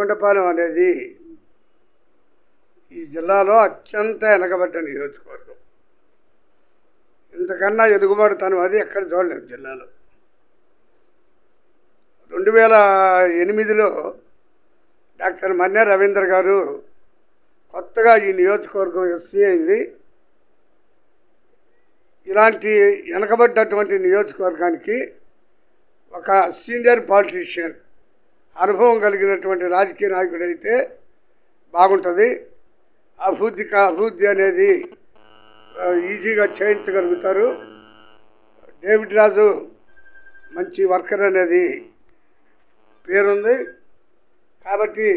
ఎర్రగొండపాలెం అనేది ఈ జిల్లాలో అత్యంత వెనకబడ్డ నియోజకవర్గం ఇంతకన్నా ఎదుగుబడతాను అది ఎక్కడ చూడలేము జిల్లాలో రెండు వేల ఎనిమిదిలో డాక్టర్ మన్య రవీంద్ర గారు కొత్తగా ఈ నియోజకవర్గం ఎస్సీ అయింది ఇలాంటి వెనకబడ్డటువంటి నియోజకవర్గానికి ఒక సీనియర్ పాలిటీషియన్ అనుభవం కలిగినటువంటి రాజకీయ నాయకుడైతే బాగుంటుంది అభివృద్ధి కా అభివృద్ధి అనేది ఆ, ఈజీగా చేయించగలుగుతారు డేవిడ్ రాజు మంచి వర్కర్ అనేది పేరుంది కాబట్టి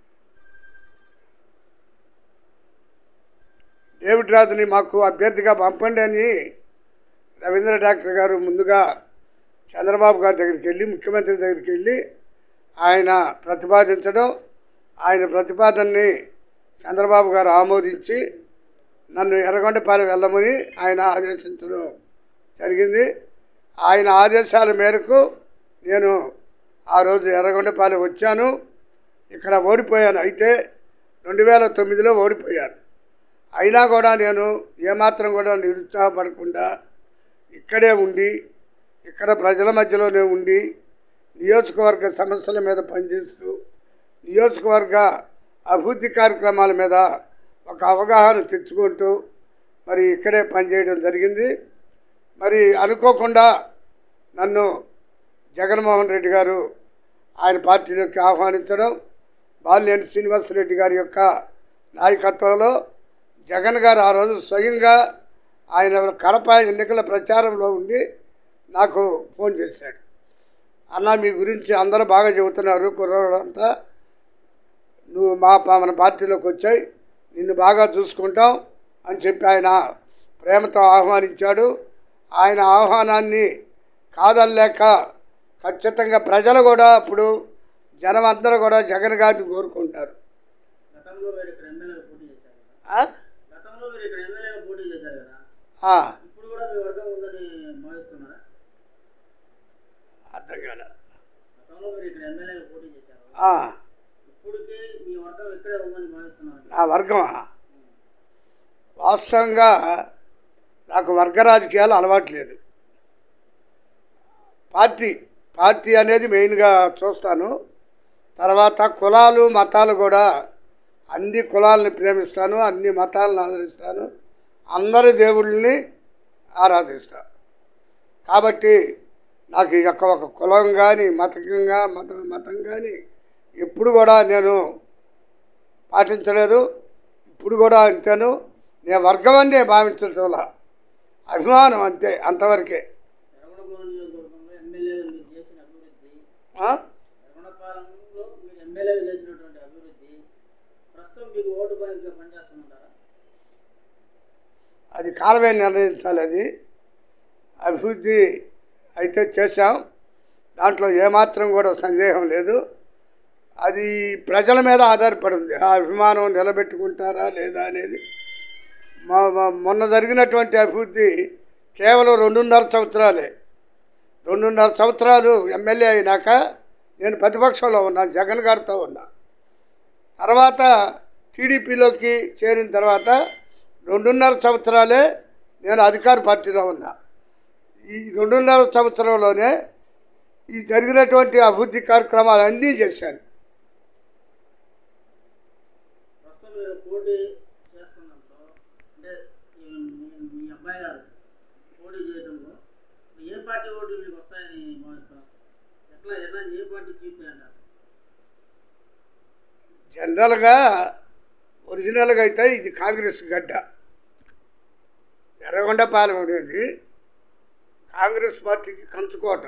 డేవిడ్ రాజుని మాకు అభ్యర్థిగా పంపండి అని రవీంద్ర డాక్టర్ గారు ముందుగా చంద్రబాబు గారి దగ్గరికి వెళ్ళి ముఖ్యమంత్రి దగ్గరికి వెళ్ళి ఆయన ప్రతిపాదించడం ఆయన ప్రతిపాదనని చంద్రబాబు గారు ఆమోదించి నన్ను ఎర్రగొండపాలెం వెళ్ళమని ఆయన ఆదేశించడం జరిగింది ఆయన ఆదేశాల మేరకు నేను ఆ రోజు ఎర్రగొండపాలెం వచ్చాను ఇక్కడ ఓడిపోయాను అయితే రెండు వేల తొమ్మిదిలో ఓడిపోయాను అయినా కూడా నేను ఏమాత్రం కూడా నిరుత్సాహపడకుండా ఇక్కడే ఉండి ఇక్కడ ప్రజల మధ్యలోనే ఉండి నియోజకవర్గ సమస్యల మీద పనిచేస్తూ నియోజకవర్గ అభివృద్ధి కార్యక్రమాల మీద ఒక అవగాహన తెచ్చుకుంటూ మరి ఇక్కడే పనిచేయడం జరిగింది మరి అనుకోకుండా నన్ను జగన్మోహన్ రెడ్డి గారు ఆయన పార్టీలోకి ఆహ్వానించడం బాలినేని శ్రీనివాసరెడ్డి గారి యొక్క నాయకత్వంలో జగన్ గారు ఆ రోజు స్వయంగా ఆయన కడప ఎన్నికల ప్రచారంలో ఉండి నాకు ఫోన్ చేశాడు అన్న మీ గురించి అందరూ బాగా చెబుతున్నారు కుర్రోళ్ళంతా నువ్వు మా పా- మన పార్టీలోకి వచ్చాయి నిన్ను బాగా చూసుకుంటాం అని చెప్పి ఆయన ప్రేమతో ఆహ్వానించాడు ఆయన ఆహ్వానాన్ని కాదనలేక ఖచ్చితంగా ప్రజలు కూడా అప్పుడు జనం అందరూ కూడా జగన్ గారిని కోరుకుంటారు గతంలో మీరు ఇక్కడ ఎమ్మెల్యేగా పోటీ చేశారు కదా ఆ? గతంలో మీరు ఇక్కడ ఎమ్మెల్యేగా పోటీ చేశారు కదా ఆ, ఇప్పుడు కూడా మీ వర్గం ఉందని భావిస్తున్నారా అర్థం కాలే గతంలో మీరు ఇక్కడ ఎమ్మెల్యేగా పోటీ చేశారు ఆ, ఇప్పటికీ మీ వర్గం ఇక్కడే ఉందని భావిస్తున్నారు నా వర్గమా వాస్తవంగా నాకు వర్గ రాజకీయాలు అలవాటు లేదు పార్టీ పార్టీ అనేది మెయిన్గా చూస్తాను తర్వాత కులాలు మతాలు కూడా అన్ని కులాలని ప్రేమిస్తాను అన్ని మతాలను ఆదరిస్తాను అందరి దేవుళ్ళని ఆరాధిస్తాను కాబట్టి నాకు ఈ యొక్క ఒక కులం కానీ మతకంగా మత మతం కానీ ఎప్పుడు కూడా నేను పాటించలేదు ఇప్పుడు కూడా అంతేను నేను వర్గం అని భావించటంలా అభిమానం అంతే అంతవరకే ఎర్రగొండపాలెం నియోజకవర్గంలో ఎమ్మెల్యేగా మీరు చేసిన అభివృద్ధి ఆ? ఎర్రగొండపాలెంలో మీరు ఎమ్మెల్యేగా చేసినటువంటి అభివృద్ధి ప్రస్తుతం మీకు ఓటు బ్యాంక్గా పనిచేస్తుంటారా అది కాలమే నిర్ణయించాలి అది అభివృద్ధి అయితే చేశాం దాంట్లో ఏమాత్రం కూడా సందేహం లేదు అది ప్రజల మీద ఆధారపడి ఉంది ఆ అభిమానం నిలబెట్టుకుంటారా లేదా అనేది మా మా- మొన్న జరిగినటువంటి అభివృద్ధి కేవలం రెండున్నర సంవత్సరాలే రెండున్నర సంవత్సరాలు ఎమ్మెల్యే అయినాక నేను ప్రతిపక్షంలో ఉన్నాను జగన్ గారితో ఉన్నా తర్వాత టీడీపీలోకి చేరిన తర్వాత రెండున్నర సంవత్సరాలే నేను అధికార పార్టీలో ఉన్నా ఈ రెండున్నర సంవత్సరంలోనే ఈ జరిగినటువంటి అభివృద్ధి కార్యక్రమాలు అన్నీ చేశాను ప్రస్తుతం మీరు పోటీ చేస్తున్నప్పుడు అంటే ఈ మీ- మీ అబ్బాయి గారు పోటీ చేయడంలో ఏ పార్టీ ఓట్లు మీకు వస్తాయని భావిస్తారు ఎట్లా ఎలా ఏ పార్టీ చీఫ్ అంటారు జనరల్గా ఒరిజినల్గా అయితే ఇది కాంగ్రెస్ గడ్డ ఎర్రగొండపాలెం అనేది కాంగ్రెస్ పార్టీకి కంచుకోట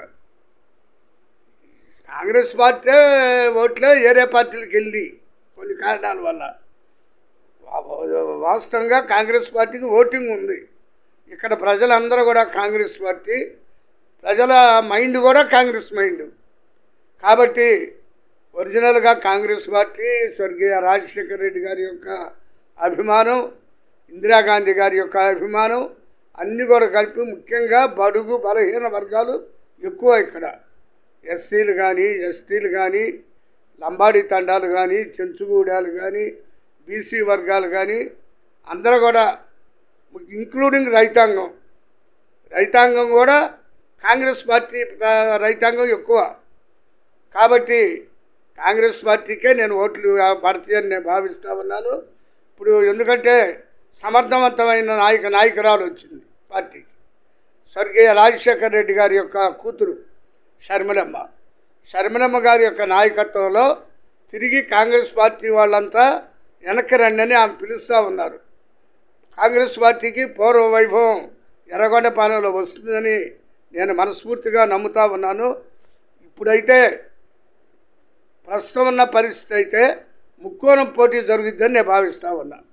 కాంగ్రెస్ పార్టీ ఓట్లే వేరే పార్టీలకు వెళ్ళి కొన్ని కారణాల వల్ల వా- వాస్తవంగా కాంగ్రెస్ పార్టీకి ఓటింగ్ ఉంది ఇక్కడ ప్రజలందరూ కూడా కాంగ్రెస్ పార్టీ ప్రజల మైండ్ కూడా కాంగ్రెస్ మైండ్ కాబట్టి ఒరిజినల్గా కాంగ్రెస్ పార్టీ స్వర్గీయ రాజశేఖర రెడ్డి గారి యొక్క అభిమానం ఇందిరాగాంధీ గారి యొక్క అభిమానం అన్నీ కూడా కలిపి ముఖ్యంగా బడుగు బలహీన వర్గాలు ఎక్కువ ఇక్కడ ఎస్సీలు కానీ ఎస్టీలు కానీ లంబాడి తండాలు కానీ చెంచుగూడాలు కానీ బీసీ వర్గాలు కానీ అందరూ కూడా ఇంక్లూడింగ్ రైతాంగం రైతాంగం కూడా కాంగ్రెస్ పార్టీ ఆ, రైతాంగం ఎక్కువ కాబట్టి కాంగ్రెస్ పార్టీకే నేను ఓట్లు పడతాయని నేను భావిస్తూ ఉన్నాను ఇప్పుడు ఎందుకంటే సమర్థవంతమైన నాయక నాయకురాలు వచ్చింది పార్టీకి స్వర్గీయ రాజశేఖర రెడ్డి గారి యొక్క కూతురు షర్మిలమ్మ షర్మిలమ్మ గారి యొక్క నాయకత్వంలో తిరిగి కాంగ్రెస్ పార్టీ వాళ్ళంతా వెనక్కి రండి అని ఆమె పిలుస్తూ ఉన్నారు కాంగ్రెస్ పార్టీకి పూర్వ వైభవం ఎర్రగొండపాలెంలో వస్తుందని నేను మనస్ఫూర్తిగా నమ్ముతా ఉన్నాను ఇప్పుడైతే ప్రస్తుతం ఉన్న పరిస్థితి అయితే ముక్కోణం పోటీ జరుగుద్దని నేను భావిస్తూ ఉన్నాను